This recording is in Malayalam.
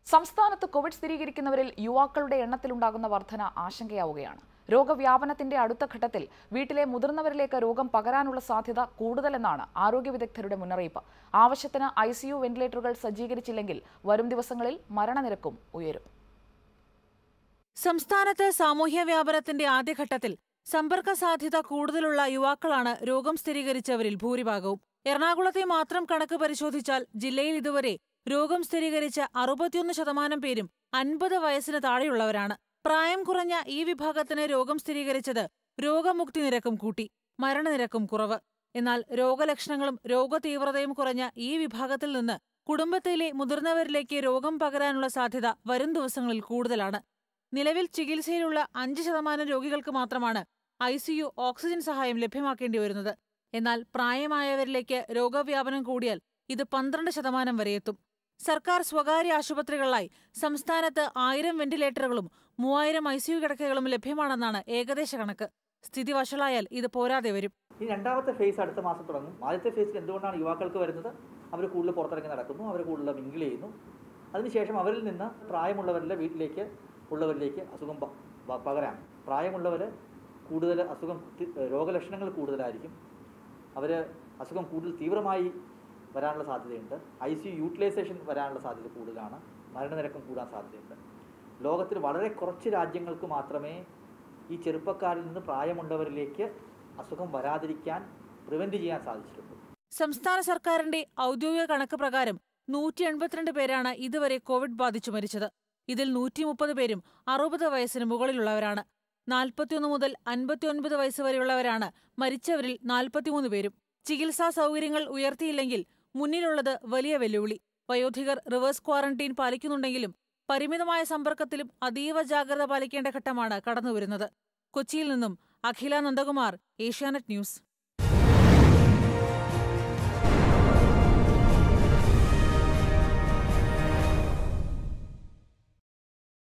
സംസ്ഥാനത്ത് കോവിഡ് സ്ഥിരീകരിക്കുന്നവരിൽ യുവാക്കളുടെ എണ്ണത്തിലുണ്ടാകുന്ന വർധന ആശങ്കയാവുകയാണ് രോഗവ്യാപനത്തിന്റെ അടുത്ത ഘട്ടത്തിൽ വീട്ടിലെ മുതിർന്നവരിലേക്ക് രോഗം പകരാനുള്ള സാധ്യത കൂടുതലെന്നാണ് ആരോഗ്യ വിദഗ്ധരുടെ മുന്നറിയിപ്പ് ആവശ്യത്തിന് ഐ സിയു വെന്റിലേറ്ററുകൾ സജ്ജീകരിച്ചില്ലെങ്കിൽ വരും ദിവസങ്ങളിൽ മരണനിരക്കും ഉയരും സംസ്ഥാനത്ത് സാമൂഹ്യ വ്യാപനത്തിന്റെ ആദ്യഘട്ടത്തിൽ സമ്പർക്ക സാധ്യത കൂടുതലുള്ള യുവാക്കളാണ് രോഗം സ്ഥിരീകരിച്ചവരിൽ ഭൂരിഭാഗവും എറണാകുളത്തെ മാത്രം കണക്ക് പരിശോധിച്ചാൽ ജില്ലയിൽ ഇതുവരെ രോഗം സ്ഥിരീകരിച്ച അറുപത്തിയൊന്ന് ശതമാനം പേരും അൻപത് വയസ്സിന് താഴെയുള്ളവരാണ് പ്രായം കുറഞ്ഞ ഈ വിഭാഗത്തിന് രോഗം സ്ഥിരീകരിച്ചത് രോഗമുക്തി നിരക്കും കൂട്ടി മരണനിരക്കും കുറവ് എന്നാൽ രോഗലക്ഷണങ്ങളും രോഗതീവ്രതയും കുറഞ്ഞ ഈ വിഭാഗത്തിൽ നിന്ന് കുടുംബത്തിലെ മുതിർന്നവരിലേക്ക് രോഗം പകരാനുള്ള സാധ്യത വരും ദിവസങ്ങളിൽ കൂടുതലാണ് നിലവിൽ ചികിത്സയിലുള്ള അഞ്ച് ശതമാനം രോഗികൾക്ക് മാത്രമാണ് ഐ സിയു ഓക്സിജൻ സഹായം ലഭ്യമാക്കേണ്ടി വരുന്നത് എന്നാൽ പ്രായമായവരിലേക്ക് രോഗവ്യാപനം കൂടിയാൽ ഇത് പന്ത്രണ്ട് ശതമാനം വരെ എത്തും സർക്കാർ സ്വകാര്യ ആശുപത്രികളിലായി സംസ്ഥാനത്ത് ആയിരം വെന്റിലേറ്ററുകളും മൂവായിരം ഐ സിയു കിടക്കകളും ലഭ്യമാണെന്നാണ് ഏകദേശ കണക്ക് സ്ഥിതി വഷളായാൽ ഇത് പോരാതെ വരും ഈ രണ്ടാമത്തെ ഫേസ് അടുത്ത മാസം തുടങ്ങും ആദ്യത്തെ ഫേസിൽ എന്തുകൊണ്ടാണ് യുവാക്കൾക്ക് വരുന്നത് അവർ കൂടുതൽ പുറത്തിറങ്ങി നടക്കുന്നു അവർ കൂടുതൽ മിങ്കിൾ ചെയ്യുന്നു അതിനുശേഷം അവരിൽ നിന്ന് പ്രായമുള്ളവരുടെ വീട്ടിലേക്ക് ഉള്ളവരിലേക്ക് അസുഖം പ- പ- പകരാം പ്രായമുള്ളവർ കൂടുതൽ അസുഖം തി- രോഗലക്ഷണങ്ങൾ കൂടുതലായിരിക്കും അവർ അസുഖം കൂടുതൽ തീവ്രമായി വരാനുള്ള സാധ്യതയുണ്ട് ഐ സി യൂട്ടിലൈസേഷൻ വരാനുള്ള സാധ്യത കൂടുതലാണ് മരണനിരക്കും കൂടാൻ സാധ്യതയുണ്ട് ലോകത്തിൽ വളരെ കുറച്ച് രാജ്യങ്ങൾക്ക് മാത്രമേ ഈ ചെറുപ്പക്കാരിൽ നിന്ന് പ്രായമുള്ളവരിലേക്ക് അസുഖം വരാതിരിക്കാൻ പ്രിവെൻറ്റ് ചെയ്യാൻ സാധിച്ചിട്ടുള്ളൂ സംസ്ഥാന സർക്കാരിന്റെ ഔദ്യോഗിക കണക്ക് പ്രകാരം നൂറ്റി എൺപത്തിരണ്ട് പേരാണ് ഇതുവരെ കോവിഡ് ബാധിച്ചു മരിച്ചത് ഇതിൽ നൂറ്റി മുപ്പത് പേരും അറുപത് വയസ്സിന് മുകളിലുള്ളവരാണ് നാൽപ്പത്തിയൊന്ന് മുതൽ അൻപത്തിയൊൻപത് വയസ്സ് വരെയുള്ളവരാണ് മരിച്ചവരിൽ നാൽപ്പത്തിമൂന്ന് പേരും ചികിത്സാ സൗകര്യങ്ങൾ ഉയർത്തിയില്ലെങ്കിൽ മുന്നിലുള്ളത് വലിയ വെല്ലുവിളി വയോധികർ റിവേഴ്സ് ക്വാറന്റീൻ പാലിക്കുന്നുണ്ടെങ്കിലും പരിമിതമായ സമ്പർക്കത്തിലും അതീവ ജാഗ്രത പാലിക്കേണ്ട ഘട്ടമാണ് കടന്നുവരുന്നത് കൊച്ചിയിൽ നിന്നും അഖില നന്ദകുമാർ ഏഷ്യാനെറ്റ് ന്യൂസ്